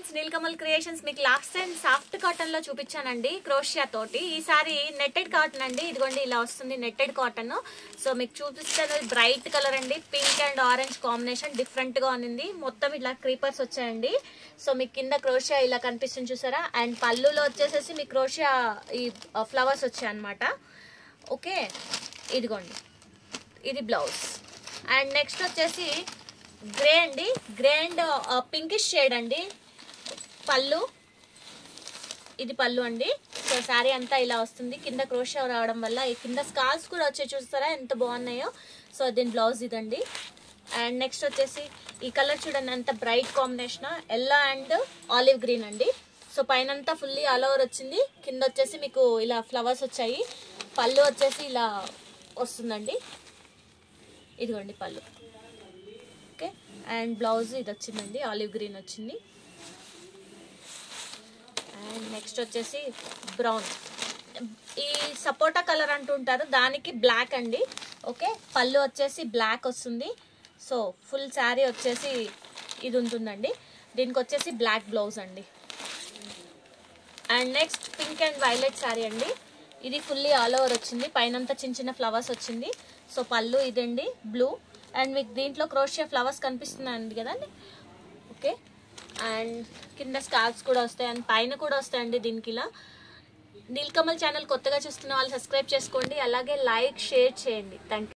friends Neelkamal creations మీకు last time soft cotton లో చూపించానండి క్రోషియా తోటి ఈసారి నెట్టెడ్ కాటన్ అండి ఇదిగోండి ఇలా వస్తుంది నెట్టెడ్ కాటన్ సో మీకు చూపిస్తే బ్రైట్ కలర్ అండి pink and orange combination different గా ఉంది మొత్తం ఇలా క్రీపర్స్ వచ్చాయండి సో మీకు కింద క్రోషియా ఇలా కనిపిస్తుంది చూసారా అండ్ పళ్ళులో వచ్చేసేసి మీ క్రోషియా ఈ ఫ్లవర్స్ వచ్చాయి అనమాట ఓకే ఇదిగోండి ఇది బ్లౌజ్ అండ్ నెక్స్ట్ వచ్చేసి గ్రే అండి గ్రే అండ్ పింకిష్ షేడ్ అండి పళ్ళు ఇది పళ్ళు అండి సో శారీ అంతా ఇలా వస్తుంది కింద క్రోషియా రావడం వల్ల ఈ కింద స్కాల్స్ కూడా వచ్చే చూస్తారా ఎంత బాగున్నాయో సో దీని బ్లౌజ్ ఇదండి అండ్ నెక్స్ట్ వచ్చేసి ఈ కలర్ చూడండి ఎంత bright combination yellow and olive green అండి సో పైన అంతా ఫుల్లీ ఆల్ ఓవర్ వచ్చింది కింద వచ్చేసి మీకు ఇలా ఫ్లవర్స్ వచ్చాయి పళ్ళు వచ్చేసి ఇలా వస్తుందండి ఇదిగోండి పళ్ళు ఓకే అండ్ బ్లౌజ్ ఇది వచ్చిందండి ఆలివ్ గ్రీన్ వచ్చింది అండ్ నెక్స్ట్ వచ్చేసి బ్రౌన్ ఈ సపోటా కలర్ అంటుంటారు దానికి బ్లాక్ అండి ఓకే పళ్ళు వచ్చేసి బ్లాక్ వస్తుంది సో ఫుల్ శారీ వచ్చేసి ఇది ఉంటుందండి దీనికి వచ్చేసి బ్లాక్ బ్లౌజ్ అండి and next pink and violet sari అండి ఇది ఫుల్లీ ఆల్ ఓవర్ వచ్చింది పైనంతా చిన్న చిన్న ఫ్లవర్స్ వచ్చింది సో పళ్ళు ఇదండి బ్లూ అండ్ మీకు దీంట్లో క్రోషియా ఫ్లవర్స్ కనిపిస్తున్నాయండి కదండి ఓకే అండ్ కింద స్కార్ఫ్స్ కూడా వస్తాయి అండ్ పైన కూడా వస్తాయండి దీనికి ఇలా నీల్కమల్ ఛానల్ కొత్తగా చూస్తున్న వాళ్ళు సబ్స్క్రైబ్ చేసుకోండి అలాగే లైక్ షేర్ చేయండి థ్యాంక్